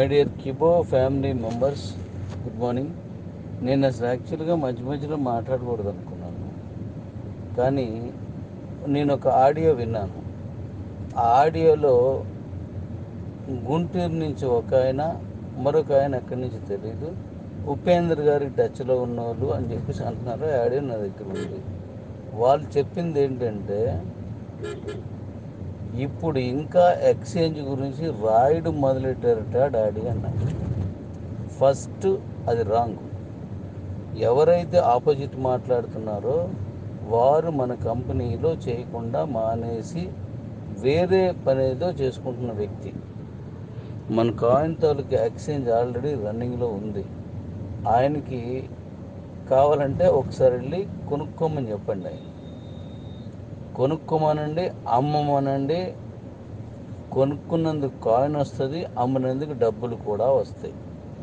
my dear Kibo family members good morning నేను అసలు యాక్చువల్గా మధ్య మధ్యలో మాట్లాడకూడదు అనుకున్నాను కానీ నేను ఒక ఆడియో విన్నాను ఆ ఆడియోలో గుంటూరు నుంచి ఒక ఆయన మరొక ఆయన ఎక్కడి నుంచి తెలియదు ఉపేందర్ గారి టచ్లో ఉన్నవాళ్ళు అని చెప్పేసి అంటున్నారు ఆ ఆడియో నా దగ్గర ఉంది వాళ్ళు చెప్పింది ఏంటంటే ఇప్పుడు ఇంకా ఎక్స్చేంజ్ గురించి రాయుడు మొదలెట్టారట డాడీ అన్నారు ఫస్ట్ అది రాంగ్ ఎవరైతే ఆపోజిట్ మాట్లాడుతున్నారో వారు మన కంపెనీలో చేయకుండా మానేసి వేరే పని ఏదో చేసుకుంటున్న వ్యక్తి మన కాయిన్ తాలూకు ఎక్స్చేంజ్ ఆల్రెడీ రన్నింగ్లో ఉంది ఆయనకి కావాలంటే ఒకసారి వెళ్ళి కొనుక్కోమని చెప్పండి ఆయన కొనుక్కోమనండి అమ్మమనండి కొనుక్కున్నందుకు కాయిన్ వస్తుంది అమ్మనందుకు డబ్బులు కూడా వస్తాయి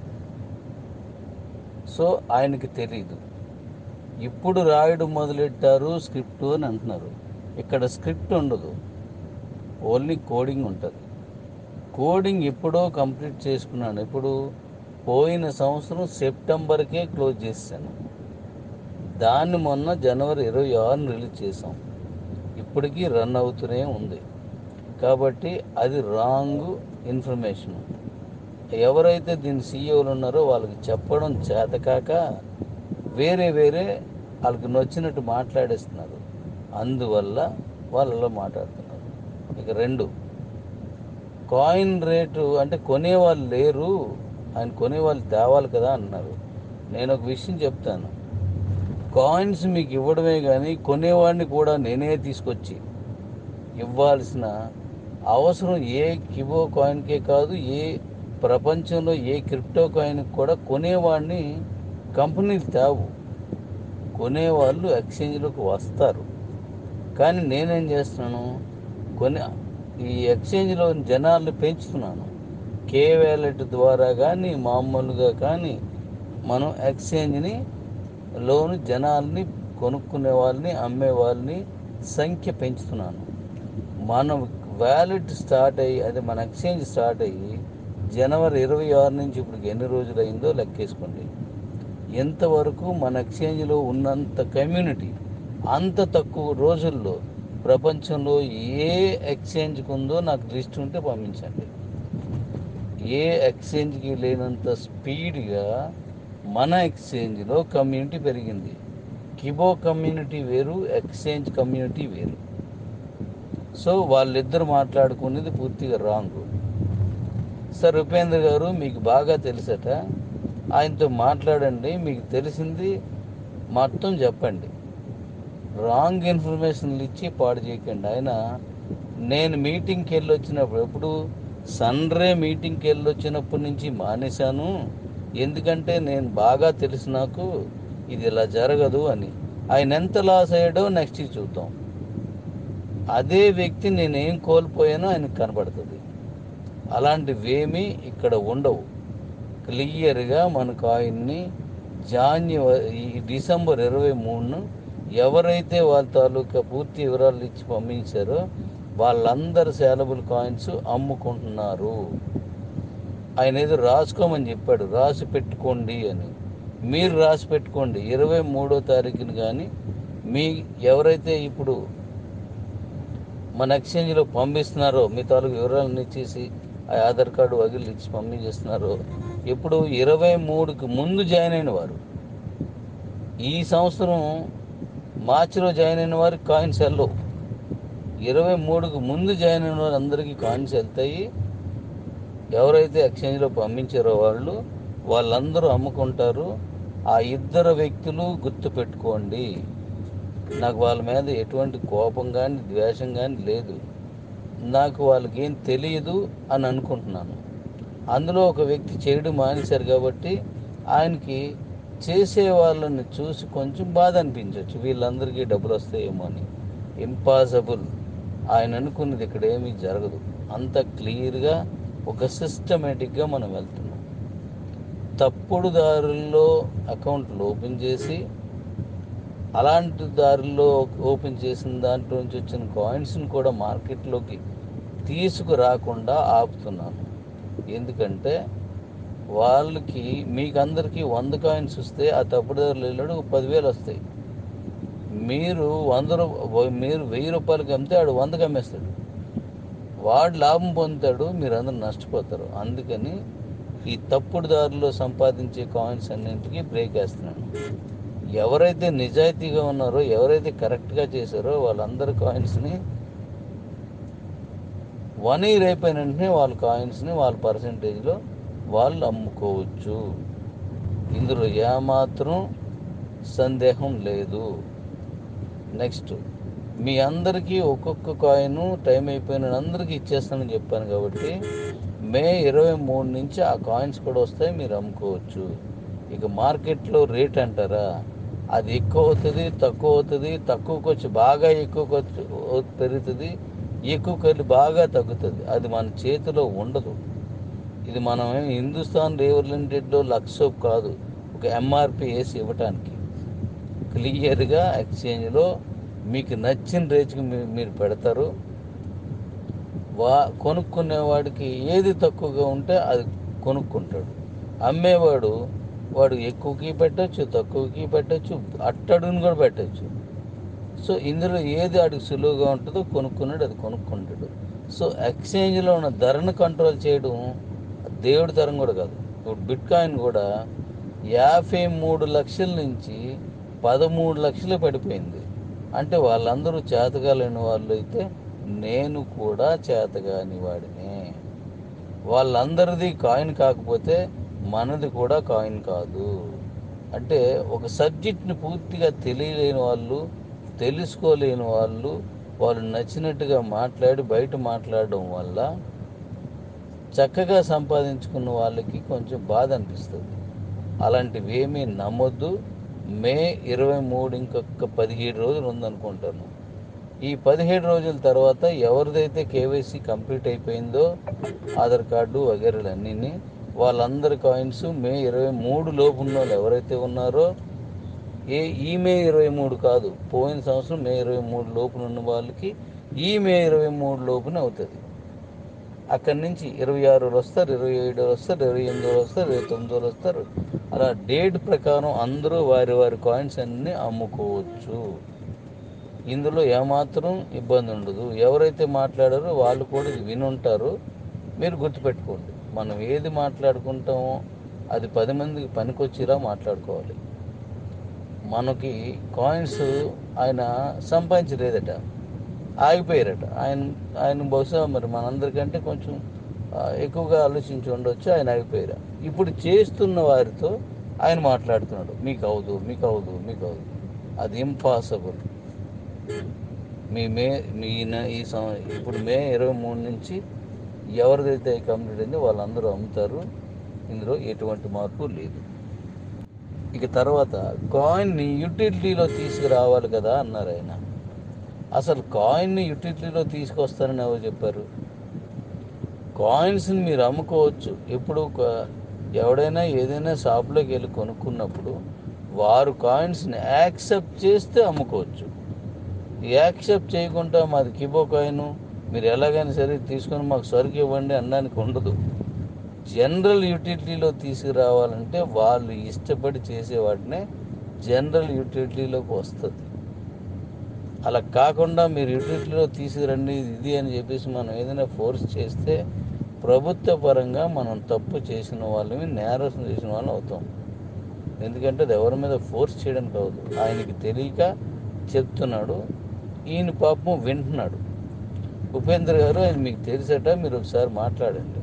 సో ఆయనకి తెలీదు ఇప్పుడు రాయడం మొదలెట్టారు స్క్రిప్ట్ అని అంటున్నారు ఇక్కడ స్క్రిప్ట్ ఉండదు ఓన్లీ కోడింగ్ ఉంటుంది కోడింగ్ ఎప్పుడో కంప్లీట్ చేసుకున్నాను ఇప్పుడు పోయిన సంవత్సరం సెప్టెంబర్కే క్లోజ్ చేశాను దాన్ని మొన్న జనవరి ఇరవై ఆరుని రిలీజ్ చేసాం ఇప్పటికీ రన్ అవుతూనే ఉంది కాబట్టి అది రాంగ్ ఇన్ఫర్మేషన్ ఎవరైతే దీని సీఈఓలు ఉన్నారో వాళ్ళకి చెప్పడం చేతకాక వేరే వేరే వాళ్ళకి నచ్చినట్టు మాట్లాడేస్తున్నారు అందువల్ల వాళ్ళు అలా మాట్లాడుతున్నారు ఇక రెండు కాయిన్ రేటు అంటే కొనేవాళ్ళు లేరు ఆయన కొనేవాళ్ళు తేవాలి కదా అన్నారు నేను ఒక విషయం చెప్తాను కాయిన్స్ మీకు ఇవ్వడమే కానీ కొనేవాడిని కూడా నేనే తీసుకొచ్చి ఇవ్వాల్సిన అవసరం ఏ కిబో కాయిన్కే కాదు ఏ ప్రపంచంలో ఏ క్రిప్టో కాయిన్కి కూడా కొనేవాడిని కంపెనీలు తేవు కొనేవాళ్ళు ఎక్స్చేంజ్లోకి వస్తారు కానీ నేనేం చేస్తున్నాను కొన్ని ఈ ఎక్స్చేంజ్లో జనాల్ని పెంచుతున్నాను కే వ్యాలెట్ ద్వారా కానీ మామూలుగా కానీ మనం ఎక్స్చేంజ్ని లోను జనాల్ని కొనుక్కునే వాళ్ళని అమ్మే వాళ్ళని సంఖ్య పెంచుతున్నాను మన వ్యాలెట్ స్టార్ట్ అయ్యి అదే మన ఎక్స్చేంజ్ స్టార్ట్ అయ్యి జనవరి ఇరవై ఆరు నుంచి ఇప్పుడు ఎన్ని రోజులు అయిందో లెక్కేసుకోండి ఎంతవరకు మన ఎక్స్చేంజ్లో ఉన్నంత కమ్యూనిటీ అంత తక్కువ రోజుల్లో ప్రపంచంలో ఏ ఎక్స్చేంజ్కి ఉందో నాకు లిస్ట్ ఉంటే పంపించండి ఏ ఎక్స్చేంజ్కి లేనంత స్పీడ్గా మన ఎక్స్చేంజ్లో కమ్యూనిటీ పెరిగింది కిబో కమ్యూనిటీ వేరు ఎక్స్చేంజ్ కమ్యూనిటీ వేరు సో వాళ్ళిద్దరు మాట్లాడుకునేది పూర్తిగా రాంగ్ సార్ ఉపేంద్ర గారు మీకు బాగా తెలుసట ఆయనతో మాట్లాడండి మీకు తెలిసింది మొత్తం చెప్పండి రాంగ్ ఇన్ఫర్మేషన్లు ఇచ్చి పాడు చేయకండి ఆయన నేను మీటింగ్కి వెళ్ళి వచ్చినప్పుడు ఎప్పుడు సన్రే మీటింగ్కి వెళ్ళి వచ్చినప్పటి నుంచి మానేశాను ఎందుకంటే నేను బాగా తెలుసు నాకు ఇది ఇలా జరగదు అని ఆయన ఎంత లాస్ అయ్యాడో నెక్స్ట్ చూద్దాం అదే వ్యక్తి నేనేం కోల్పోయానో ఆయనకు కనబడుతుంది అలాంటివేమీ ఇక్కడ ఉండవు క్లియర్గా మన కాయిన్ని జాన్యువరి ఈ డిసెంబర్ ఇరవై మూడును ఎవరైతే వాళ్ళ తాలూకా పూర్తి వివరాలు ఇచ్చి పంపించారో వాళ్ళందరు శాలబుల్ కాయిన్స్ అమ్ముకుంటున్నారు ఆయన ఏదో రాసుకోమని చెప్పాడు రాసి పెట్టుకోండి అని మీరు రాసి పెట్టుకోండి ఇరవై మూడో తారీఖున కానీ మీ ఎవరైతే ఇప్పుడు మన ఎక్స్చేంజ్లో పంపిస్తున్నారో మీ తాలూకు వివరాలను ఇచ్చేసి ఆ ఆధార్ కార్డు వగిలి ఇచ్చి పంపించేస్తున్నారో ఇప్పుడు ఇరవై మూడుకి ముందు జాయిన్ అయిన వారు ఈ సంవత్సరం మార్చిలో జాయిన్ అయిన వారికి కాయిన్స్ వెళ్ళవు ఇరవై మూడుకు ముందు జాయిన్ అయిన వారు అందరికీ కాయిన్స్ వెళ్తాయి ఎవరైతే ఎక్స్చేంజ్లో పంపించారో వాళ్ళు వాళ్ళందరూ అమ్ముకుంటారు ఆ ఇద్దరు వ్యక్తులు గుర్తుపెట్టుకోండి నాకు వాళ్ళ మీద ఎటువంటి కోపం కానీ ద్వేషం కానీ లేదు నాకు వాళ్ళకి ఏం తెలియదు అని అనుకుంటున్నాను అందులో ఒక వ్యక్తి చేయడం మానేశారు కాబట్టి ఆయనకి చేసే వాళ్ళని చూసి కొంచెం బాధ అనిపించవచ్చు వీళ్ళందరికీ డబ్బులు వస్తాయేమో అని ఇంపాసిబుల్ ఆయన అనుకున్నది ఇక్కడ ఏమీ జరగదు అంత క్లియర్గా ఒక సిస్టమేటిక్గా మనం వెళ్తున్నాం తప్పుడు దారుల్లో అకౌంట్లు ఓపెన్ చేసి అలాంటి దారుల్లో ఓపెన్ చేసిన దాంట్లో నుంచి వచ్చిన కాయిన్స్ని కూడా మార్కెట్లోకి తీసుకురాకుండా ఆపుతున్నాను ఎందుకంటే వాళ్ళకి మీకు అందరికీ వంద కాయిన్స్ వస్తే ఆ తప్పుదారులు వెళ్ళాడు పదివేలు వస్తాయి మీరు వంద రూ- మీరు వెయ్యి రూపాయలకి అమ్మితే ఆడు వందకి అమ్మేస్తాడు వాడు లాభం పొందుతాడు మీరు అందరూ నష్టపోతారు అందుకని ఈ తప్పుడు దారిలో సంపాదించే కాయిన్స్ అన్నింటికి బ్రేక్ వేస్తున్నాను ఎవరైతే నిజాయితీగా ఉన్నారో ఎవరైతే కరెక్ట్గా చేశారో వాళ్ళందరి కాయిన్స్ని వన్ ఇయర్ అయిపోయిన వెంటనే వాళ్ళ కాయిన్స్ని వాళ్ళ పర్సంటేజ్లో వాళ్ళు అమ్ముకోవచ్చు ఇందులో ఏమాత్రం సందేహం లేదు నెక్స్ట్ మీ అందరికీ ఒక్కొక్క కాయిన్ టైం అయిపోయిన అందరికీ ఇచ్చేస్తానని చెప్పాను కాబట్టి మే ఇరవై మూడు నుంచి ఆ కాయిన్స్ కూడా వస్తాయి మీరు అమ్ముకోవచ్చు ఇక మార్కెట్లో రేట్ అంటారా అది ఎక్కువ అవుతుంది తక్కువ అవుతుంది తక్కువకి వచ్చి బాగా ఎక్కువకి వచ్చి పెరుగుతుంది ఎక్కువకి వెళ్ళి బాగా తగ్గుతుంది అది మన చేతిలో ఉండదు ఇది మనం ఏం హిందుస్థాన్ రేవర్ లిమిటెడ్లో లక్సోప్ కాదు ఒక ఎంఆర్పి వేసి ఇవ్వటానికి క్లియర్గా ఎక్స్చేంజ్లో మీకు నచ్చిన రేటుకి మీ- మీరు పెడతారు వా కొనుక్కునేవాడికి ఏది తక్కువగా ఉంటే అది కొనుక్కుంటాడు అమ్మేవాడు వాడు ఎక్కువకి పెట్టచ్చు తక్కువకి పెట్టచ్చు అట్టడుని కూడా పెట్టచ్చు సో ఇందులో ఏది వాడికి సులువుగా ఉంటుందో కొనుక్కున్నాడు అది కొనుక్కుంటాడు సో ఎక్స్చేంజ్లో ఉన్న ధరను కంట్రోల్ చేయడం దేవుడి తరం కూడా కాదు ఇప్పుడు బిట్ కాయిన్ కూడా యాభై మూడు లక్షల నుంచి పదమూడు లక్షలు పడిపోయింది అంటే వాళ్ళందరూ చేతగాలేని వాళ్ళు అయితే నేను కూడా చేతగాని వాడినే వాళ్ళందరిది కాయిన్ కాకపోతే మనది కూడా కాయిన్ కాదు అంటే ఒక సబ్జెక్ట్ని పూర్తిగా తెలియలేని వాళ్ళు తెలుసుకోలేని వాళ్ళు వాళ్ళు నచ్చినట్టుగా మాట్లాడి బయట మాట్లాడడం వల్ల చక్కగా సంపాదించుకున్న వాళ్ళకి కొంచెం బాధ అనిపిస్తుంది అలాంటివి ఏమీ నమ్మొద్దు మే ఇరవై మూడు ఇంకొక పదిహేడు రోజులు ఉందనుకుంటాను ఈ పదిహేడు రోజుల తర్వాత ఎవరిదైతే కేవైసీ కంప్లీట్ అయిపోయిందో ఆధార్ కార్డు వగేరాలు అన్నీ వాళ్ళందరి కాయిన్స్ మే ఇరవై మూడు లోపు ఉన్న వాళ్ళు ఎవరైతే ఉన్నారో ఏ ఈ మే ఇరవై మూడు కాదు పోయిన సంవత్సరం మే ఇరవై మూడు లోపున ఉన్న వాళ్ళకి ఈ మే ఇరవై మూడు లోపున అవుతుంది అక్కడి నుంచి ఇరవై ఆరు వస్తారు ఇరవై ఏడు వస్తారు ఇరవై ఎనిమిది వస్తారు ఇరవై తొమ్మిది వస్తారు అలా డేట్ ప్రకారం అందరూ వారి వారి కాయిన్స్ అన్ని అమ్ముకోవచ్చు ఇందులో ఏమాత్రం ఇబ్బంది ఉండదు ఎవరైతే మాట్లాడారో వాళ్ళు కూడా ఇది వినుంటారు మీరు గుర్తుపెట్టుకోండి మనం ఏది మాట్లాడుకుంటామో అది పది మందికి పనికొచ్చేలా మాట్లాడుకోవాలి మనకి కాయిన్స్ ఆయన సంపాదించలేదట ఆగిపోయారట ఆయన ఆయన బహుశా మరి మనందరికంటే కొంచెం ఆ, ఎక్కువగా ఆలోచించి ఉండొచ్చు ఆయన ఆగిపోయారు ఇప్పుడు చేస్తున్న వారితో ఆయన మాట్లాడుతున్నాడు మీకు అవదు మీకు అవదు మీకు అవదు అది ఇంపాసిబుల్ మీ మే మీ న- ఈ సం- ఇప్పుడు మే ఇరవై మూడు నుంచి ఎవరిదైతే కంప్లీట్ అయిందో వాళ్ళందరూ అమ్ముతారు ఇందులో ఎటువంటి మార్పు లేదు ఇక తర్వాత కాయిన్ని యూటిలిటీలో తీసుకురావాలి కదా అన్నారు ఆయన అసలు కాయిన్ని యూటిలిటీలో తీసుకొస్తారని ఎవరు చెప్పారు కాయిన్స్ని మీరు అమ్ముకోవచ్చు ఎప్పుడు ఒక- ఎవడైనా ఏదైనా షాప్లోకి వెళ్ళి కొనుక్కున్నప్పుడు వారు కాయిన్స్ని యాక్సెప్ట్ చేస్తే అమ్ముకోవచ్చు యాక్సెప్ట్ చేయకుండా మాది కిబో కాయిన్ మీరు ఎలాగైనా సరే తీసుకొని మాకు సరుకు ఇవ్వండి అనడానికి ఉండదు జనరల్ యూటిలిటీలో తీసుకురావాలంటే వాళ్ళు ఇష్టపడి చేసే వాటినే జనరల్ యూటిలిటీలోకి వస్తుంది అలా కాకుండా మీరు యూటిలిటీలో తీసుకురండి ఇది అని చెప్పేసి మనం ఏదైనా ఫోర్స్ చేస్తే ప్రభుత్వ పరంగా మనం తప్పు చేసిన వాళ్ళని నేరసం చేసిన వాళ్ళం అవుతాం ఎందుకంటే అది ఎవరి మీద ఫోర్స్ చేయడానికి అవ్వదు ఆయనకి తెలియక చెప్తున్నాడు ఈయన పాపం వింటున్నాడు ఉపేంద్ర గారు ఆయన మీకు తెలిసట మీరు ఒకసారి మాట్లాడండి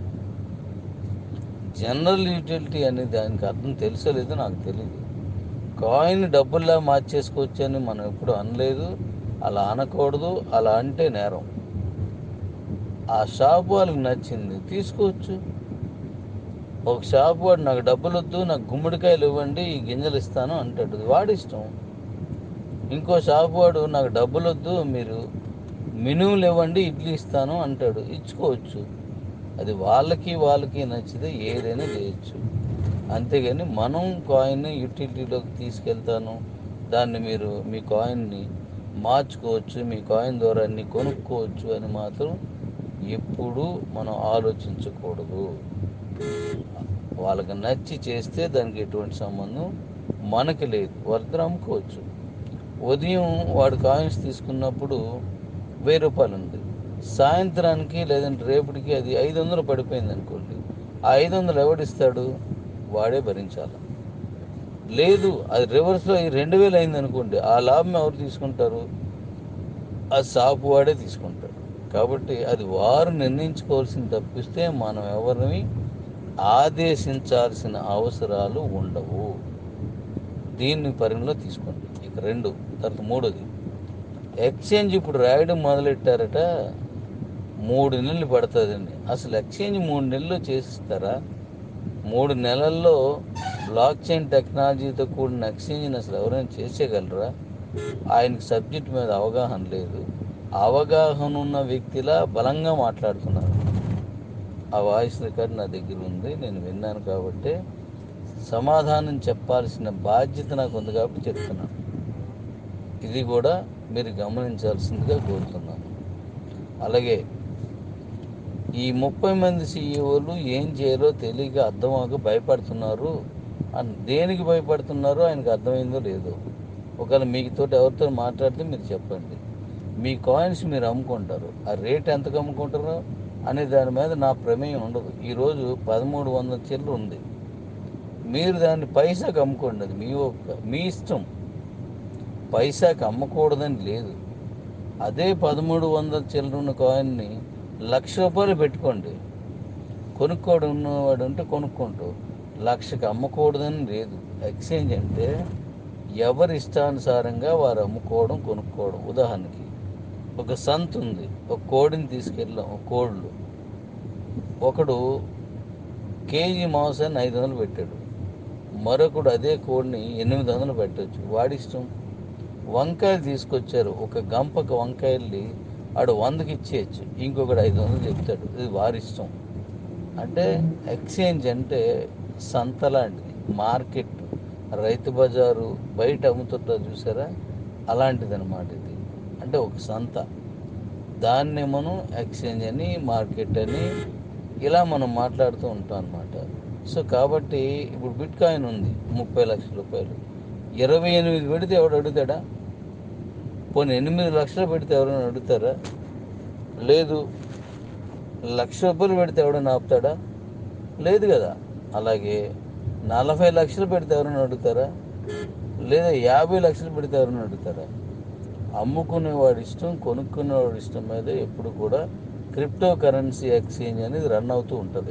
జనరల్ యూటిలిటీ అనేది దానికి అర్థం తెలుసో లేదో నాకు తెలియదు కాయిన్ డబ్బుల్లా మార్చేసుకోవచ్చు అని మనం ఎప్పుడు అనలేదు అలా అనకూడదు అలా అంటే నేరం ఆ షాప్ వాళ్ళకి నచ్చింది తీసుకోవచ్చు ఒక షాప్ వాడు నాకు డబ్బులు వద్దు నాకు గుమ్మడికాయలు ఇవ్వండి ఈ గింజలు ఇస్తాను అంటాడు వాడి ఇష్టం ఇంకో షాప్ వాడు నాకు డబ్బులు వద్దు మీరు మినుములు ఇవ్వండి ఇడ్లీ ఇస్తాను అంటాడు ఇచ్చుకోవచ్చు అది వాళ్ళకి వాళ్ళకి నచ్చితే ఏదైనా చేయొచ్చు అంతేగాని మనం కాయిన్ యూటిలిటీలోకి తీసుకెళ్తాను దాన్ని మీరు మీ కాయిన్ని మార్చుకోవచ్చు మీ కాయిన్ ద్వారా అన్ని కొనుక్కోవచ్చు అని మాత్రం ఎప్పుడూ మనం ఆలోచించకూడదు వాళ్ళకి నచ్చి చేస్తే దానికి ఎటువంటి సంబంధం మనకి లేదు వాళ్ళిద్దరు అమ్ముకోవచ్చు ఉదయం వాడు కాయిన్స్ తీసుకున్నప్పుడు వెయ్యి రూపాయలు ఉంది సాయంత్రానికి లేదంటే రేపటికి అది ఐదు వందలు పడిపోయింది అనుకోండి ఆ ఐదు వందలు ఎవడిస్తాడు వాడే భరించాలి లేదు అది రివర్స్లో ఈ రెండు వేలు అయింది అనుకోండి ఆ లాభం ఎవరు తీసుకుంటారు ఆ షాపు వాడే తీసుకుంటాడు కాబట్టి అది వారు నిర్ణయించుకోవాల్సింది తప్పిస్తే మనం ఎవరిని ఆదేశించాల్సిన అవసరాలు ఉండవు దీన్ని పరిగణలో తీసుకోండి ఇక రెండు తర్వాత మూడోది ఎక్స్చేంజ్ ఇప్పుడు రాయడం మొదలెట్టారట మూడు నెలలు పడుతుందండి అసలు ఎక్స్చేంజ్ మూడు నెలల్లో చేసిస్తారా మూడు నెలల్లో బ్లాక్ చైన్ టెక్నాలజీతో కూడిన ఎక్స్చేంజ్ని అసలు ఎవరైనా చేసేయగలరా ఆయనకి సబ్జెక్ట్ మీద అవగాహన లేదు అవగాహన ఉన్న వ్యక్తిలా బలంగా మాట్లాడుతున్నారు ఆ వాయిస్ రికార్డ్ నా దగ్గర ఉంది నేను విన్నాను కాబట్టి సమాధానం చెప్పాల్సిన బాధ్యత నాకు ఉంది కాబట్టి చెప్తున్నాను ఇది కూడా మీరు గమనించాల్సిందిగా కోరుతున్నాను అలాగే ఈ ముప్పై మంది సీఈఓలు ఏం చేయాలో తెలియక అర్థమవక భయపడుతున్నారు అని దేనికి భయపడుతున్నారో ఆయనకు అర్థమైందో లేదో ఒకవేళ మీతో ఎవరితో మాట్లాడితే మీరు చెప్పండి మీ కాయిన్స్ మీరు అమ్ముకుంటారు ఆ రేట్ ఎంతకు అమ్ముకుంటారో అనే దాని మీద నా ప్రమేయం ఉండదు ఈరోజు పదమూడు వందల చిల్లర ఉంది మీరు దాన్ని పైసాకి అమ్ముకోండి అది మీ ఒక్క మీ ఇష్టం పైసాకి అమ్మకూడదని లేదు అదే పదమూడు వందల చిల్లర ఉన్న కాయిన్ని లక్ష రూపాయలు పెట్టుకోండి కొనుక్కోడు ఉన్నవాడు ఉంటే కొనుక్కుంటూ లక్షకి అమ్మకూడదని లేదు ఎక్స్చేంజ్ అంటే ఎవరి ఇష్టానుసారంగా వారు అమ్ముకోవడం కొనుక్కోవడం ఉదాహరణకి ఒక సంత ఉంది ఒక కోడిని తీసుకెళ్ళాం ఒక కోళ్ళు ఒకడు కేజీ మాంసాన్ని ఐదు వందలు పెట్టాడు మరొకడు అదే కోడిని ఎనిమిది వందలు పెట్టచ్చు వాడి ఇష్టం వంకాయలు తీసుకొచ్చారు ఒక గంపక వంకాయల్ని ఆడు వందకి ఇచ్చేయచ్చు ఇంకొకడు ఐదు వందలు చెప్తాడు ఇది వారి ఇష్టం అంటే ఎక్స్చేంజ్ అంటే సంత లాంటిది మార్కెట్ రైతు బజారు బయట అమ్ముతుంటారు చూసారా అలాంటిది అనమాట ఇది అంటే ఒక సంత దాన్ని మనం ఎక్స్చేంజ్ అని మార్కెట్ అని ఇలా మనం మాట్లాడుతూ ఉంటాం అనమాట సో కాబట్టి ఇప్పుడు బిట్ కాయిన్ ఉంది ముప్పై లక్షల రూపాయలు ఇరవై ఎనిమిది పెడితే ఎవడు అడుగుతాడా పోనీ ఎనిమిది లక్షలు పెడితే ఎవరైనా అడుగుతారా లేదు లక్ష రూపాయలు పెడితే ఎవడైనా ఆపుతాడా లేదు కదా అలాగే నలభై లక్షలు పెడితే ఎవరైనా అడుగుతారా లేదా యాభై లక్షలు పెడితే ఎవరైనా అడుగుతారా అమ్ముకునేవాడి ఇష్టం కొనుక్కునేవాడి ఇష్టం మీద ఎప్పుడు కూడా క్రిప్టో కరెన్సీ ఎక్స్చేంజ్ అనేది రన్ అవుతూ ఉంటుంది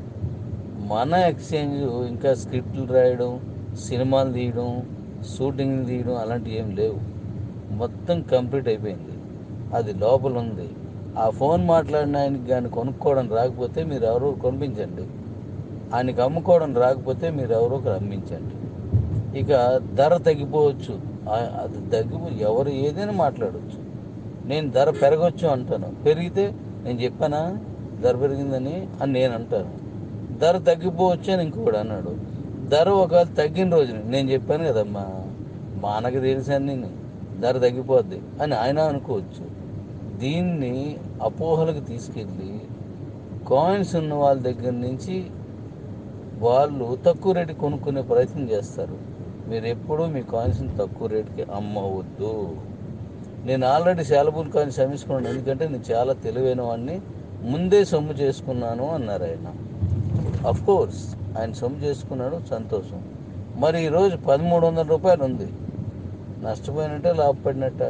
మన ఎక్స్చేంజ్ ఇంకా స్క్రిప్ట్లు రాయడం సినిమాలు తీయడం షూటింగ్లు తీయడం అలాంటివి ఏం లేవు మొత్తం కంప్లీట్ అయిపోయింది అది లోపల ఉంది ఆ ఫోన్ మాట్లాడిన ఆయనకి కానీ కొనుక్కోవడం రాకపోతే మీరు ఎవరో కొనిపించండి ఆయనకి అమ్ముకోవడం రాకపోతే మీరు ఎవరో ఒకరు అమ్మించండి ఇక ధర తగ్గిపోవచ్చు ఆ- అది తగ్గిపో ఎవరు ఏదైనా మాట్లాడవచ్చు నేను ధర పెరగవచ్చు అంటాను పెరిగితే నేను చెప్పానా ధర పెరిగిందని అని నేను అంటాను ధర తగ్గిపోవచ్చు అని ఇంకొకడు అన్నాడు ధర ఒకవేళ తగ్గిన రోజున నేను చెప్పాను కదమ్మా మనకు తెలుసని ధర తగ్గిపోద్ది అని ఆయన అనుకోవచ్చు దీన్ని అపోహలకు తీసుకెళ్ళి కాయిన్స్ ఉన్న వాళ్ళ దగ్గర నుంచి వాళ్ళు తక్కువ రేటుకి కొనుక్కునే ప్రయత్నం చేస్తారు మీరు ఎప్పుడూ మీ కాయిన్స్ని తక్కువ రేటుకి అమ్మవద్దు నేను ఆల్రెడీ శాలబుల్ కాయిన్స్ అమ్మించుకున్నాను ఎందుకంటే నేను చాలా తెలివైన వాడిని ముందే సొమ్ము చేసుకున్నాను అన్నారు ఆయన అఫ్ కోర్స్ ఆయన సొమ్ము చేసుకున్నాడు సంతోషం మరి ఈరోజు పదమూడు వందల రూపాయలు ఉంది నష్టపోయినట్ట లాభపడినట్ట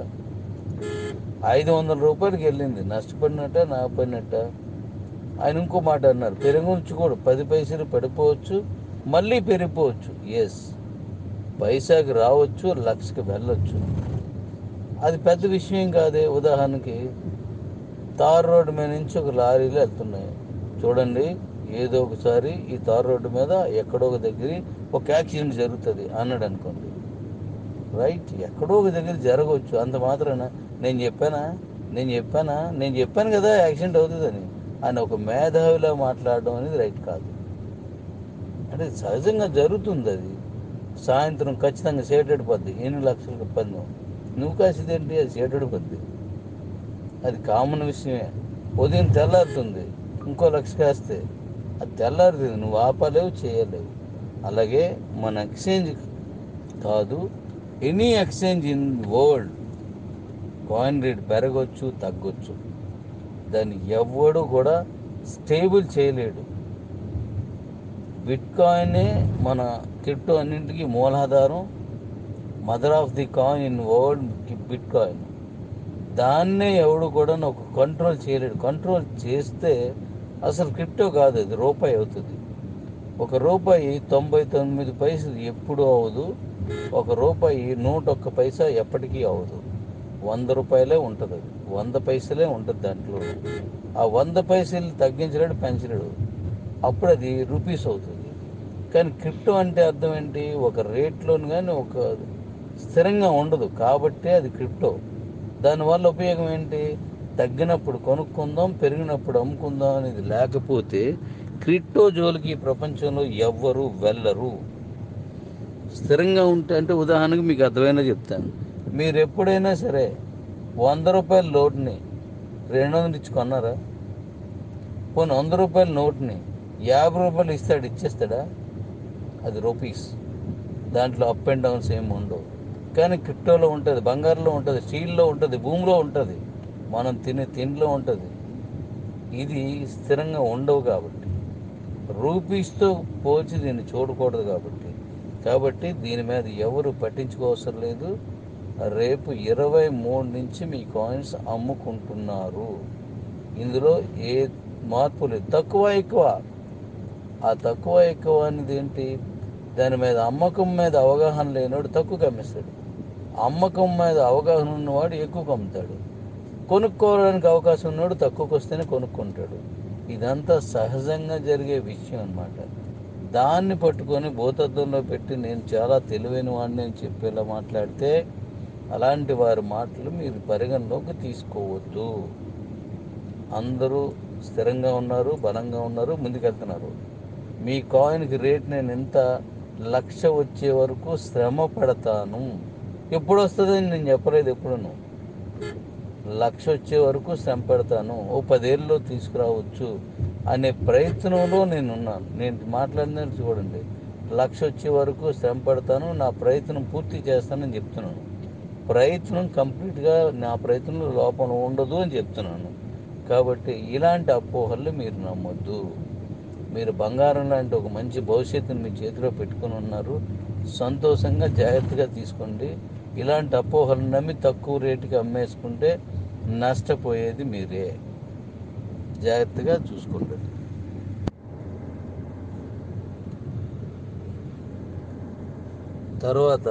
ఐదు వందల రూపాయలకి వెళ్ళింది నష్టపడినట్ట లాభపడినట్ట ఆయన ఇంకో మాట అన్నారు పెరుగుంచు కూడా పది పైసలు పడిపోవచ్చు మళ్ళీ పెరిగిపోవచ్చు ఎస్ పైసాకి రావచ్చు లక్షకి వెళ్ళొచ్చు అది పెద్ద విషయం కాదే ఉదాహరణకి తార్ రోడ్డు మీద నుంచి ఒక లారీలు వెళ్తున్నాయి చూడండి ఏదో ఒకసారి ఈ తార్ రోడ్డు మీద ఎక్కడో ఒక దగ్గర ఒక యాక్సిడెంట్ జరుగుతుంది అన్నాడు అనుకోండి రైట్ ఎక్కడో ఒక దగ్గర జరగవచ్చు అంత మాత్రాన నేను చెప్పానా నేను చెప్పానా నేను చెప్పాను కదా యాక్సిడెంట్ అవుతుందని అని ఒక మేధావిలా మాట్లాడడం అనేది రైట్ కాదు అంటే సహజంగా జరుగుతుంది అది సాయంత్రం ఖచ్చితంగా సేటెడ్ పద్ది ఎన్ని లక్షలకు పందెం నువ్వు కాసేదేంటి అది సేటెడ్ పద్ది అది కామన్ విషయమే ఉదయం తెల్లారుతుంది ఇంకో లక్ష కాస్తే అది తెల్లారుతుంది నువ్వు ఆపలేవు చేయలేవు అలాగే మన ఎక్స్చేంజ్ కాదు any exchange in world coin rate పెరగొచ్చు తగ్గొచ్చు దాన్ని ఎవ్వడు కూడా స్టేబుల్ చేయలేడు బిట్ కాయినే మన క్రిప్టో అన్నింటికి మూలాధారం mother of the coin in world bitcoin దాన్నే ఎవడు కూడా ఒక కంట్రోల్ చేయలేడు కంట్రోల్ చేస్తే అసలు క్రిప్టో కాదు అది రూపాయి అవుతుంది ఒక రూపాయి తొంభై తొమ్మిది పైసలు ఎప్పుడు అవ్వదు ఒక రూపాయి నూట ఒక్క పైసా ఎప్పటికీ అవ్వదు వంద రూపాయలే ఉంటుంది అది వంద పైసలే ఉంటుంది దాంట్లో ఆ వంద పైసలు తగ్గించలేడు పెంచలేడు అప్పుడు అది రూపీస్ అవుతుంది కానీ క్రిప్టో అంటే అర్థం ఏంటి ఒక రేట్లోని కానీ ఒక స్థిరంగా ఉండదు కాబట్టే అది క్రిప్టో దానివల్ల ఉపయోగం ఏంటి తగ్గినప్పుడు కొనుక్కుందాం పెరిగినప్పుడు అమ్ముకుందాం అనేది లేకపోతే క్రిప్టో జోలికి ఈ ప్రపంచంలో ఎవ్వరు వెళ్ళరు స్థిరంగా ఉంటే అంటే ఉదాహరణకు మీకు అర్థమైనా చెప్తాను మీరు ఎప్పుడైనా సరే వంద రూపాయల నోట్ని రెండు వందలు ఇచ్చి కొన్నారా పోనీ వంద రూపాయల నోట్ని యాభై రూపాయలు ఇస్తాడు ఇచ్చేస్తాడా అది రూపీస్ దాంట్లో అప్ అండ్ డౌన్స్ ఏమి ఉండవు కానీ క్రిప్టోలో ఉంటుంది బంగారంలో ఉంటుంది స్టీల్లో ఉంటుంది భూమిలో ఉంటుంది మనం తినే తిండిలో ఉంటుంది ఇది స్థిరంగా ఉండవు కాబట్టి రూపీస్తో పోల్చి దీన్ని చూడకూడదు కాబట్టి కాబట్టి దీని మీద ఎవరు పట్టించుకోవసరం లేదు రేపు ఇరవై మూడు నుంచి మీ కాయిన్స్ అమ్ముకుంటున్నారు ఇందులో ఏ మార్పు లేదు తక్కువ ఎక్కువ ఆ తక్కువ ఎక్కువ అనేది ఏంటి దాని మీద అమ్మకం మీద అవగాహన లేనివాడు తక్కువ అమ్మేస్తాడు అమ్మకం మీద అవగాహన ఉన్నవాడు ఎక్కువ అమ్ముతాడు కొనుక్కోవడానికి అవకాశం ఉన్నవాడు తక్కువకి వస్తేనే కొనుక్కుంటాడు ఇదంతా సహజంగా జరిగే విషయం అన్నమాట దాన్ని పట్టుకొని భూతత్వంలో పెట్టి నేను చాలా తెలివైన వాడిని అని చెప్పేలా మాట్లాడితే అలాంటి వారి మాటలు మీరు పరిగణలోకి తీసుకోవద్దు అందరూ స్థిరంగా ఉన్నారు బలంగా ఉన్నారు ముందుకెళ్తున్నారు మీ కాయిన్కి రేట్ నేను ఎంత లక్ష వచ్చే వరకు శ్రమ పడతాను ఎప్పుడు వస్తుందని నేను చెప్పలేదు ఎప్పుడును లక్ష వచ్చే వరకు శ్రమ పెడతాను ఓ పదేళ్ళలో తీసుకురావచ్చు అనే ప్రయత్నంలో నేను ఉన్నాను నేను మాట్లాడినది చూడండి లక్ష వచ్చే వరకు శ్రమ పడతాను నా ప్రయత్నం పూర్తి చేస్తానని చెప్తున్నాను ప్రయత్నం కంప్లీట్గా నా ప్రయత్నంలో లోపం ఉండదు అని చెప్తున్నాను కాబట్టి ఇలాంటి అపోహలు మీరు నమ్మొద్దు మీరు బంగారం లాంటి ఒక మంచి భవిష్యత్తుని మీ చేతిలో పెట్టుకుని ఉన్నారు సంతోషంగా జాగ్రత్తగా తీసుకోండి ఇలాంటి అపోహలు నమ్మి తక్కువ రేటుకి అమ్మేసుకుంటే నష్టపోయేది మీరే జాగ్రత్తగా చూసుకోండి తర్వాత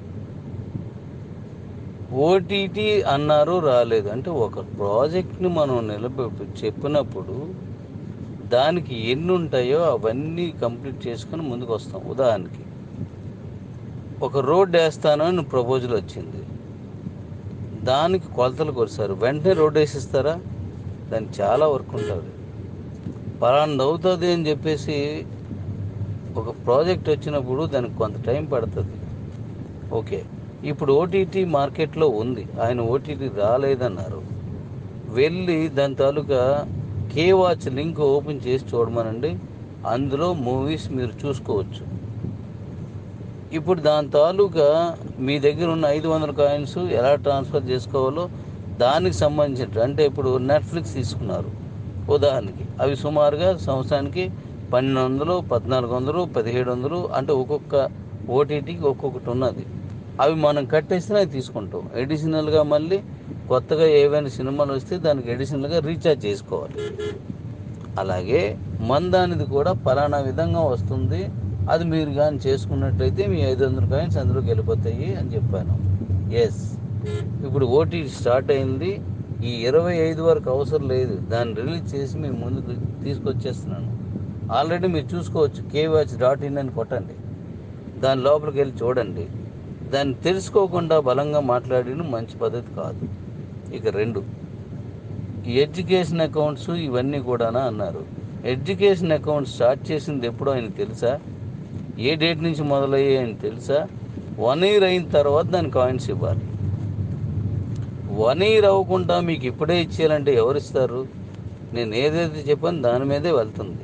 ఓటీటీ అన్నారు రాలేదు అంటే ఒక ప్రాజెక్ట్ని మనం నిలబె చెప్పినప్పుడు దానికి ఎన్ని ఉంటాయో అవన్నీ కంప్లీట్ చేసుకొని ముందుకు వస్తాం ఉదాహరణకి ఒక రోడ్ వేస్తాను అని ప్రపోజల్ వచ్చింది దానికి కొలతలు కొలిసారు వెంటనే రోడ్ వేసిస్తారా దానికి చాలా వర్క్ ఉంటుంది పలానా అవుతుంది అని చెప్పేసి ఒక ప్రాజెక్ట్ వచ్చినప్పుడు దానికి కొంత టైం పడుతుంది ఓకే ఇప్పుడు ఓటీటీ మార్కెట్లో ఉంది ఆయన ఓటీటీ రాలేదన్నారు వెళ్ళి దాని తాలూకా కే వాచ్ లింక్ ఓపెన్ చేసి చూడమనండి అందులో మూవీస్ మీరు చూసుకోవచ్చు ఇప్పుడు దాని తాలూకా మీ దగ్గర ఉన్న ఐదు వందల కాయిన్స్ ఎలా ట్రాన్స్ఫర్ చేసుకోవాలో దానికి సంబంధించిన అంటే ఇప్పుడు నెట్ఫ్లిక్స్ తీసుకున్నారు ఉదాహరణకి అవి సుమారుగా సంవత్సరానికి పన్నెండు వందలు పద్నాలుగు వందలు పదిహేడు వందలు అంటే ఒక్కొక్క ఓటీటీకి ఒక్కొక్కటి ఉన్నది అవి మనం కట్టేస్తే అవి తీసుకుంటాం ఎడిషనల్గా మళ్ళీ కొత్తగా ఏవైనా సినిమాలు వస్తే దానికి ఎడిషనల్గా రీఛార్జ్ చేసుకోవాలి అలాగే మందానిది కూడా పలానా విధంగా వస్తుంది అది మీరు కానీ చేసుకున్నట్టయితే మీ ఐదు వందల కాయిన్స్ అందులో గెలిపోతాయి అని చెప్పాను ఎస్ ఇప్పుడు ఓటీ స్టార్ట్ అయింది ఈ ఇరవై ఐదు వరకు అవసరం లేదు దాన్ని రిలీజ్ చేసి మేము ముందుకు తీసుకొచ్చేస్తున్నాను ఆల్రెడీ మీరు చూసుకోవచ్చు కేవాచ్ డాట్ ఇన్ అని కొట్టండి దాని లోపలికి వెళ్ళి చూడండి దాన్ని తెలుసుకోకుండా బలంగా మాట్లాడిన మంచి పద్ధతి కాదు ఇక రెండు ఈ ఎడ్యుకేషన్ అకౌంట్స్ ఇవన్నీ కూడానా అన్నారు ఎడ్యుకేషన్ అకౌంట్ స్టార్ట్ చేసింది ఎప్పుడో ఆయన తెలుసా ఏ డేట్ నుంచి మొదలయ్యాయని తెలుసా వన్ ఇయర్ అయిన తర్వాత దాని కాయిన్స్ ఇవ్వాలి వన్ ఇయర్ అవ్వకుండా మీకు ఇప్పుడే ఇచ్చేయాలంటే ఎవరు ఇస్తారు నేను ఏదైతే చెప్పాను దాని మీదే వెళ్తుంది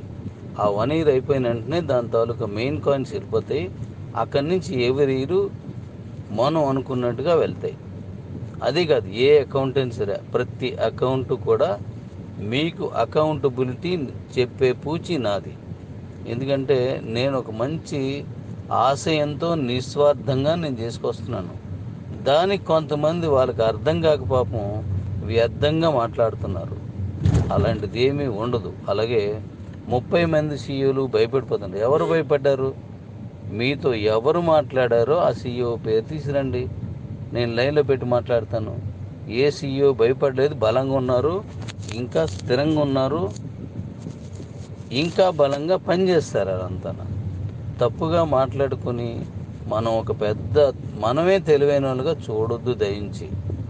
ఆ వన్ ఇయర్ అయిపోయిన వెంటనే దాని తాలూకా మెయిన్ కాయిన్స్ వెళ్ళిపోతాయి అక్కడి నుంచి ఎవరి ఇయర్ మనం అనుకున్నట్టుగా వెళ్తాయి అదే కాదు ఏ అకౌంటెంట్ సరే ప్రతి అకౌంట్ కూడా మీకు అకౌంటబిలిటీ చెప్పే పూచి నాది ఎందుకంటే నేను ఒక మంచి ఆశయంతో నిస్వార్థంగా నేను చేసుకొస్తున్నాను దానికి కొంతమంది వాళ్ళకి అర్థం కాక పాపం వ్యర్థంగా మాట్లాడుతున్నారు అలాంటిది ఏమీ ఉండదు అలాగే ముప్పై మంది సీఈఓలు భయపడిపోతున్నారు ఎవరు భయపడ్డారు మీతో ఎవరు మాట్లాడారో ఆ సీఈఓ పేరు తీసురండి నేను లైన్లో పెట్టి మాట్లాడతాను ఏ సీఈఓ భయపడలేదు బలంగా ఉన్నారు ఇంకా స్థిరంగా ఉన్నారు ఇంకా బలంగా పనిచేస్తారు అదంతా తప్పుగా మాట్లాడుకుని మనం ఒక పెద్ద మనమే తెలివైన వాళ్ళుగా చూడొద్దు దయించి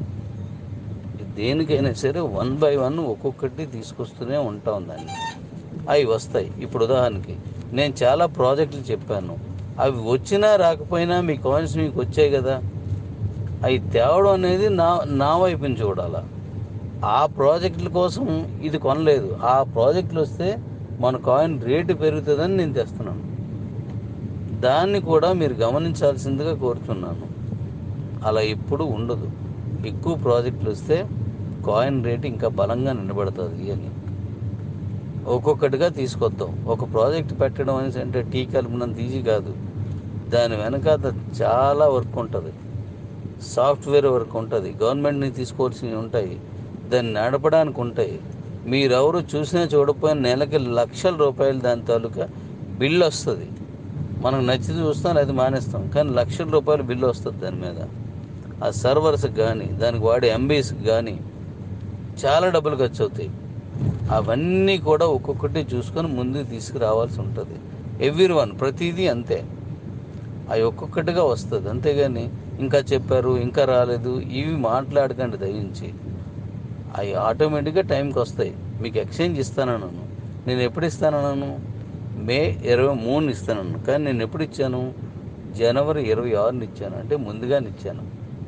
దేనికైనా సరే వన్ బై వన్ ఒక్కొక్కటి తీసుకొస్తూనే ఉంటాం దాన్ని అవి వస్తాయి ఇప్పుడు ఉదాహరణకి నేను చాలా ప్రాజెక్టులు చెప్పాను అవి వచ్చినా రాకపోయినా మీ కాయిన్స్ మీకు వచ్చాయి కదా అవి తేవడం అనేది నా నా వైపుని చూడాలా ఆ ప్రాజెక్టుల కోసం ఇది కొనలేదు ఆ ప్రాజెక్టులు వస్తే మన కాయిన్ రేటు పెరుగుతుందని నేను తెస్తున్నాను దాన్ని కూడా మీరు గమనించాల్సిందిగా కోరుతున్నాను అలా ఎప్పుడు ఉండదు ఎక్కువ ప్రాజెక్టులు వస్తే కాయిన్ రేటు ఇంకా బలంగా నిలబడుతుంది అని ఒక్కొక్కటిగా తీసుకొద్దాం ఒక ప్రాజెక్ట్ పెట్టడం అనేసి అంటే టీ కలుపునంత ఈజీ కాదు దాని వెనకాల చాలా వర్క్ ఉంటుంది సాఫ్ట్వేర్ వర్క్ ఉంటుంది గవర్నమెంట్ని తీసుకోవాల్సినవి ఉంటాయి దాన్ని నడపడానికి ఉంటాయి మీరెవరు చూసినా చూడకపోయిన నెలకి లక్షల రూపాయలు దాని తాలూకా బిల్లు వస్తుంది మనకు నచ్చితే చూస్తాం లేదా మానేస్తాం కానీ లక్షల రూపాయలు బిల్లు వస్తుంది దాని మీద ఆ సర్వర్స్కి కానీ దానికి వాడే ఎంబీస్కి కానీ చాలా డబ్బులు ఖర్చు అవుతాయి అవన్నీ కూడా ఒక్కొక్కటి చూసుకొని ముందుకు తీసుకురావాల్సి ఉంటుంది ఎవ్రీ వన్ ప్రతిదీ అంతే అవి ఒక్కొక్కటిగా వస్తుంది అంతేగాని ఇంకా చెప్పారు ఇంకా రాలేదు ఇవి మాట్లాడకండి దయించి అవి ఆటోమేటిక్గా టైంకి వస్తాయి మీకు ఎక్స్చేంజ్ ఇస్తానన్నాను నేను ఎప్పుడు ఇస్తానన్నాను మే ఇరవై మూడుని ఇస్తానన్నాను కానీ నేను ఎప్పుడు ఇచ్చాను జనవరి ఇరవై ఆరుని ఇచ్చాను అంటే ముందుగానే ఇచ్చాను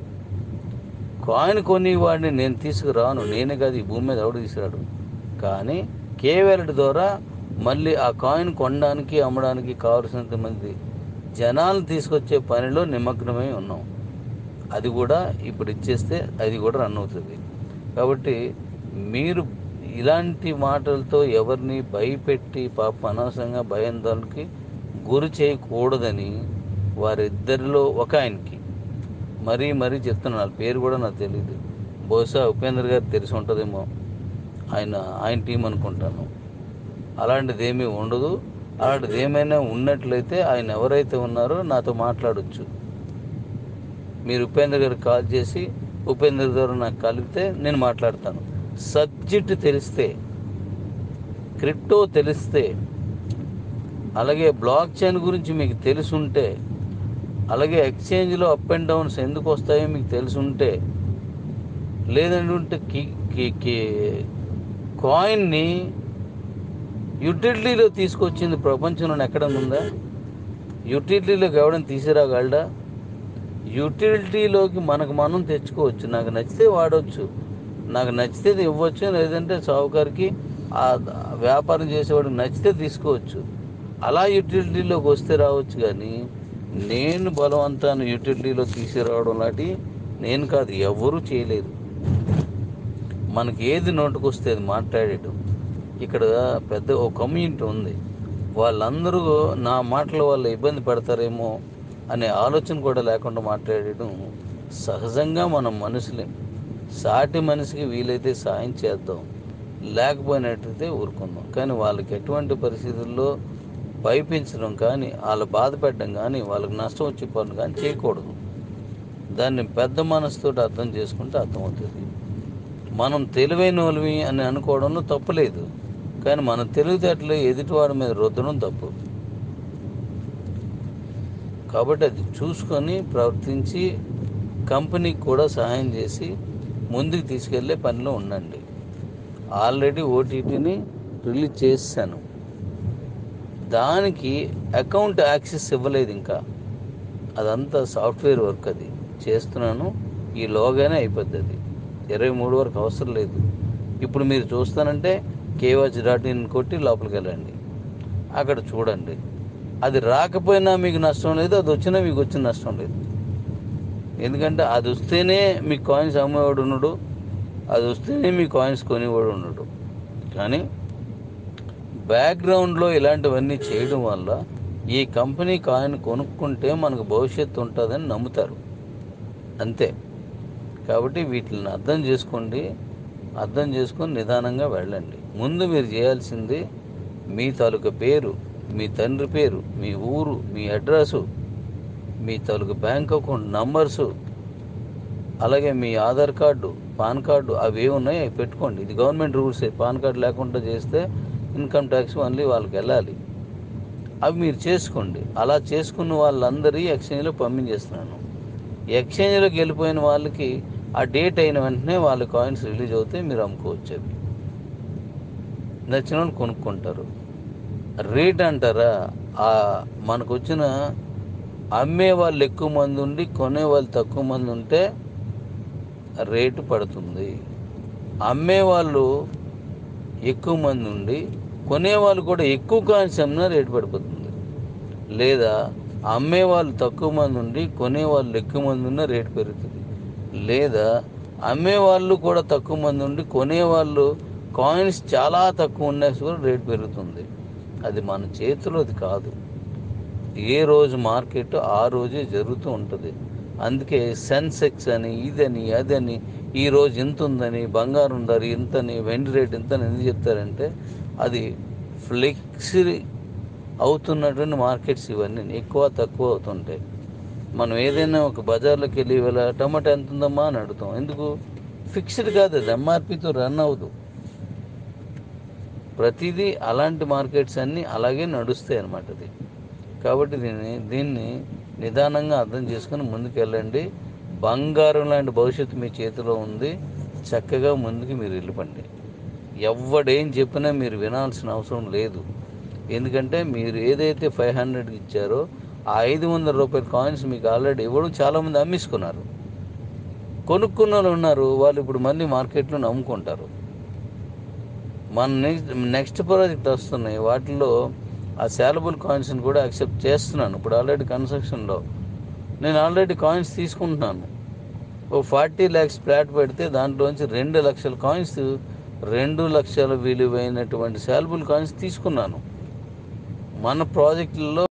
కాయిన్ కొని వాడిని నేను తీసుకురాను నేనే కాదు ఈ భూమి మీద ఎవడు తీసుకురాడు కానీ కేవలటి ద్వారా మళ్ళీ ఆ కాయిన్ కొనడానికి అమ్మడానికి కావలసినంత మంది జనాలు తీసుకొచ్చే పనిలో నిమగ్నమై ఉన్నాం అది కూడా ఇప్పుడు ఇచ్చేస్తే అది కూడా రన్ అవుతుంది కాబట్టి మీరు ఇలాంటి మాటలతో ఎవరిని భయపెట్టి పాప అనవసరంగా భయాందోళనకి గురి చేయకూడదని వారిద్దరిలో ఒక ఆయనకి మరీ మరీ చెప్తున్నాను వాళ్ళ పేరు కూడా నాకు తెలియదు బహుశా ఉపేంద్ర గారు తెలిసి ఉంటుందేమో ఆయన ఆయన టీం అనుకుంటాను అలాంటిది ఏమీ ఉండదు అలాంటిది ఏమైనా ఉన్నట్లయితే ఆయన ఎవరైతే ఉన్నారో నాతో మాట్లాడొచ్చు మీరు ఉపేంద్ర గారికి కాల్ చేసి ఉపేంద్ర గారు నాకు కలిపితే నేను మాట్లాడతాను సబ్జెక్ట్ తెలిస్తే క్రిప్టో తెలిస్తే అలాగే బ్లాక్ చైన్ గురించి మీకు తెలుసుంటే అలాగే ఎక్స్చేంజ్లో అప్ అండ్ డౌన్స్ ఎందుకు వస్తాయో మీకు తెలుసుంటే లేదంటే కి కి కి కాయిన్ని యూటిలిటీలో తీసుకొచ్చింది ప్రపంచంలో ఎక్కడ ఉందా యూటిలిటీలోకి ఎవడైనా తీసిరాగలడా యూటిలిటీలోకి మనకు మనం తెచ్చుకోవచ్చు నాకు నచ్చితే వాడవచ్చు నాకు నచ్చితే ఇవ్వచ్చు లేదంటే సావుకారికి ఆ వ్యాపారం చేసేవాడికి నచ్చితే తీసుకోవచ్చు అలా యూటిలిటీలోకి వస్తే రావచ్చు కానీ నేను బలవంతాన్ని యూటిలిటీలో తీసుకురావడం లాంటి నేను కాదు ఎవరు చేయలేదు మనకి ఏది నోటుకొస్తే అది మాట్లాడేయడం ఇక్కడ పెద్ద ఒక కమ్యూనిటీ ఉంది వాళ్ళందరూ నా మాటల వల్ల ఇబ్బంది పడతారేమో అనే ఆలోచన కూడా లేకుండా మాట్లాడడం సహజంగా మనం మనుషులే సాటి మనిషికి వీలైతే సాయం చేద్దాం లేకపోయినట్టయితే ఊరుకుందాం కానీ వాళ్ళకి ఎటువంటి పరిస్థితుల్లో భయపించడం కానీ వాళ్ళ బాధ పెట్టడం కానీ వాళ్ళకి నష్టం వచ్చే పనులు కానీ చేయకూడదు దాన్ని పెద్ద మనసుతో అర్థం చేసుకుంటే అర్థమవుతుంది మనం తెలివైన వాళ్ళమి అని అనుకోవడంలో తప్పులేదు కానీ మన తెలివితేటలు ఎదుటివాడి మీద రుద్దడం తప్పు కాబట్టి అది చూసుకొని ప్రవర్తించి కంపెనీకి కూడా సహాయం చేసి ముందుకు తీసుకెళ్లే పనిలో ఉండండి ఆల్రెడీ ఓటీటీని రిలీజ్ చేశాను దానికి అకౌంట్ యాక్సెస్ ఇవ్వలేదు ఇంకా అదంతా సాఫ్ట్వేర్ వర్క్ అది చేస్తున్నాను ఈ లోగానే అయిపోద్ది అది ఇరవై మూడు వరకు అవసరం లేదు ఇప్పుడు మీరు చూస్తానంటే కేవాచ్ డాట్ ఇన్ కొట్టి లోపలికి వెళ్ళండి అక్కడ చూడండి అది రాకపోయినా మీకు నష్టం లేదు అది వచ్చినా మీకు వచ్చిన నష్టం లేదు ఎందుకంటే అది వస్తేనే మీ కాయిన్స్ అమ్మేవాడు ఉన్నాడు అది వస్తేనే మీ కాయిన్స్ కొనేవాడు ఉన్నాడు కానీ బ్యాక్గ్రౌండ్లో ఇలాంటివన్నీ చేయడం వల్ల ఈ కంపెనీ కాయిన్ కొనుక్కుంటే మనకు భవిష్యత్తు ఉంటుందని నమ్ముతారు అంతే కాబట్టి వీటిని అర్థం చేసుకోండి అర్థం చేసుకొని నిదానంగా వెళ్ళండి ముందు మీరు చేయాల్సింది మీ తాలూకా పేరు మీ తండ్రి పేరు మీ ఊరు మీ అడ్రస్సు మీ తాలూకా బ్యాంక్ అకౌంట్ నంబర్సు అలాగే మీ ఆధార్ కార్డు పాన్ కార్డు అవి ఏ ఉన్నాయో అవి పెట్టుకోండి ఇది గవర్నమెంట్ రూల్స్ పాన్ కార్డు లేకుండా చేస్తే ఇన్కమ్ ట్యాక్స్ ఓన్లీ వాళ్ళకి వెళ్ళాలి అవి మీరు చేసుకోండి అలా చేసుకున్న వాళ్ళందరి ఎక్స్చేంజ్లో పంపించేస్తున్నాను ఎక్స్చేంజ్లోకి వెళ్ళిపోయిన వాళ్ళకి ఆ డేట్ అయిన వెంటనే వాళ్ళ కాయిన్స్ రిలీజ్ అవుతాయి మీరు అమ్ముకోవచ్చు అవి నచ్చిన వాళ్ళు కొనుక్కుంటారు రేట్ అంటారా ఆ మనకు వచ్చిన అమ్మే వాళ్ళు ఎక్కువ మంది ఉండి కొనే వాళ్ళు తక్కువ మంది ఉంటే రేటు పడుతుంది అమ్మే వాళ్ళు ఎక్కువ మంది ఉండి కొనేవాళ్ళు కూడా ఎక్కువ కాయిన్స్ అమ్మినా రేటు పడిపోతుంది లేదా అమ్మే వాళ్ళు తక్కువ మంది ఉండి కొనేవాళ్ళు ఎక్కువ మంది ఉన్నా రేటు పెరుగుతుంది లేదా అమ్మే వాళ్ళు కూడా తక్కువ మంది ఉండి కొనేవాళ్ళు కాయిన్స్ చాలా తక్కువ ఉన్నా కూడా రేటు పెరుగుతుంది అది మన చేతిలోది కాదు ఏ రోజు మార్కెట్ ఆ రోజే జరుగుతూ ఉంటుంది అందుకే సెన్సెక్స్ అని ఇదని అదని ఈ రోజు ఇంత ఉందని బంగారం ధర ఇంతని వెండి రేట్ ఇంతని ఎందుకు చెప్తారంటే అది ఫ్లెక్సీ అవుతున్నటువంటి మార్కెట్స్ ఇవన్నీ ఎక్కువ తక్కువ అవుతుంటాయి మనం ఏదైనా ఒక బజార్లోకి వెళ్ళి ఇవాళ టమాటా ఎంత ఉందమ్మా అని అడుగుతాం ఎందుకు ఫిక్స్డ్ కాదు అది ఎంఆర్పితో రన్ అవ్వదు ప్రతిదీ అలాంటి మార్కెట్స్ అన్నీ అలాగే నడుస్తాయి అన్నమాట అది కాబట్టి దీన్ని దీన్ని నిదానంగా అర్థం చేసుకుని ముందుకు వెళ్ళండి బంగారం లాంటి భవిష్యత్తు మీ చేతిలో ఉంది చక్కగా ముందుకు మీరు వెళ్ళిపండి ఎవడేం చెప్పినా మీరు వినాల్సిన అవసరం లేదు ఎందుకంటే మీరు ఏదైతే ఫైవ్ హండ్రెడ్కి ఇచ్చారో ఆ ఐదు వందల రూపాయల కాయిన్స్ మీకు ఆల్రెడీ ఇవ్వడం చాలామంది అమ్మేసుకున్నారు కొనుక్కున్న వాళ్ళు ఉన్నారు వాళ్ళు ఇప్పుడు మళ్ళీ మార్కెట్లో అమ్ముకుంటారు మన నెక్స్ట్ నెక్స్ట్ ప్రాజెక్ట్ వస్తున్నాయి వాటిల్లో ఆ శాలబుల్ కాయిన్స్ని కూడా యాక్సెప్ట్ చేస్తున్నాను ఇప్పుడు ఆల్రెడీ కన్స్ట్రక్షన్లో నేను ఆల్రెడీ కాయిన్స్ తీసుకుంటున్నాను ఓ ఫార్టీ ల్యాక్స్ ఫ్లాట్ పెడితే దాంట్లోంచి రెండు లక్షల కాయిన్స్ రెండు లక్షల విలువైనటువంటి శాలబుల్ కాయిన్స్ తీసుకున్నాను మన ప్రాజెక్టుల్లో